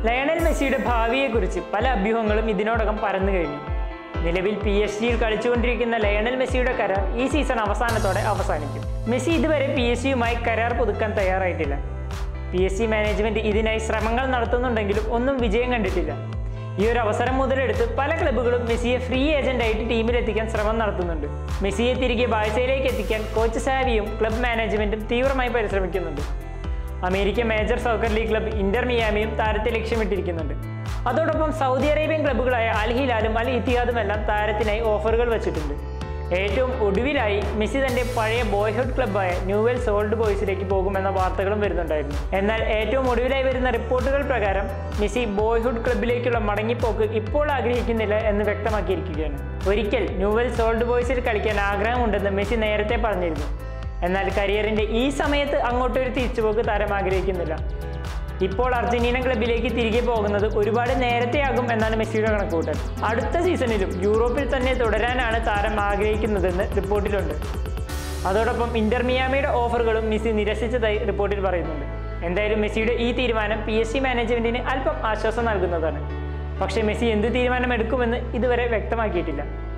Lionel മെസ്സിയുടെ ഭാവിയെക്കുറിച്ച് പല അഭ്യൂഹങ്ങളും ഇതിനോടകം പരന്നു കഴിഞ്ഞു നിലവിൽ പി എസ് ജിയിൽ കളിച്ചുകൊണ്ടിരിക്കുന്ന ലയണൽ മെസ്സിയുടെ കരാർ ഈ സീസൺ അവസാനത്തോടെ അവസാനിക്കും മെസ്സി ഇതുവരെ പി എസ് ജിയുമായി കരാർ പുതുക്കാൻ തയ്യാറായിട്ടില്ല പി എസ് സി മാനേജ്മെന്റ് ഇതിനായി ശ്രമങ്ങൾ നടത്തുന്നുണ്ടെങ്കിലും ഒന്നും വിജയം കണ്ടിട്ടില്ല ഈ ഒരു അവസരം മുതലെടുത്ത് പല ക്ലബ്ബുകളും മെസ്സിയെ ഫ്രീ ഏജന്റായിട്ട് ടീമിലെത്തിക്കാൻ ശ്രമം നടത്തുന്നുണ്ട് മെസ്സിയെ തിരികെ ബാഴ്സയിലേക്ക് എത്തിക്കാൻ കോച്ച് സാവിയും ക്ലബ് മാനേജ്മെന്റും തീവ്രമായി പരിശ്രമിക്കുന്നുണ്ട് American major soccer league club Inter മിയാമിയും താരത്തെ ലക്ഷ്യമിട്ടിരിക്കുന്നുണ്ട് അതോടൊപ്പം സൗദി അറേബ്യൻ ക്ലബ്ബുകളായ അൽ ഹിലാലും അൽ ഇത്തിഹാദും എല്ലാം താരത്തിനായി ഓഫറുകൾ വച്ചിട്ടുണ്ട് ഏറ്റവും ഒടുവിലായി മെസ്സി തന്റെ പഴയ ബോയ്ഹുഡ് ക്ലബ്ബായ ന്യൂവെൽ സോൾഡ് ബോയ്സിലേക്ക് പോകുമെന്ന വാർത്തകളും വരുന്നുണ്ടായിരുന്നു എന്നാൽ ഏറ്റവും ഒടുവിലായി വരുന്ന റിപ്പോർട്ടുകൾ പ്രകാരം മെസ്സി ബോയ്ഹുഡ് ക്ലബ്ബിലേക്കുള്ള മടങ്ങിപ്പോക്ക് ഇപ്പോൾ ആഗ്രഹിക്കുന്നില്ല എന്ന് വ്യക്തമാക്കിയിരിക്കുകയാണ് ഒരിക്കൽ ന്യൂവെൽ സോൾഡ് ബോയ്സിൽ കളിക്കാൻ ആഗ്രഹമുണ്ടെന്ന് മെസ്സി നേരത്തെ പറഞ്ഞിരുന്നു എന്നാൽ കരിയറിന്റെ ഈ സമയത്ത് അങ്ങോട്ടൊരു തിരിച്ചുപോക്ക് താരം ആഗ്രഹിക്കുന്നില്ല ഇപ്പോൾ അർജന്റീന ക്ലബിലേക്ക് തിരികെ പോകുന്നത് ഒരുപാട് നേരത്തെയാകും എന്നാണ് മെസ്സിയുടെ കണക്കുകൂട്ടൽ അടുത്ത സീസണിലും യൂറോപ്പിൽ തന്നെ തുടരാനാണ് താരം ആഗ്രഹിക്കുന്നതെന്ന് റിപ്പോർട്ടിലുണ്ട് അതോടൊപ്പം ഇന്റർ മിയാമിയുടെ ഓഫറുകളും മെസ്സി നിരസിച്ചതായി റിപ്പോർട്ടിൽ പറയുന്നുണ്ട് എന്തായാലും മെസ്സിയുടെ ഈ തീരുമാനം പി എസ് സി മാനേജ്മെന്റിന് അല്പം ആശ്വാസം നൽകുന്നതാണ് പക്ഷേ മെസ്സി എന്ത് തീരുമാനം എടുക്കുമെന്ന് ഇതുവരെ വ്യക്തമാക്കിയിട്ടില്ല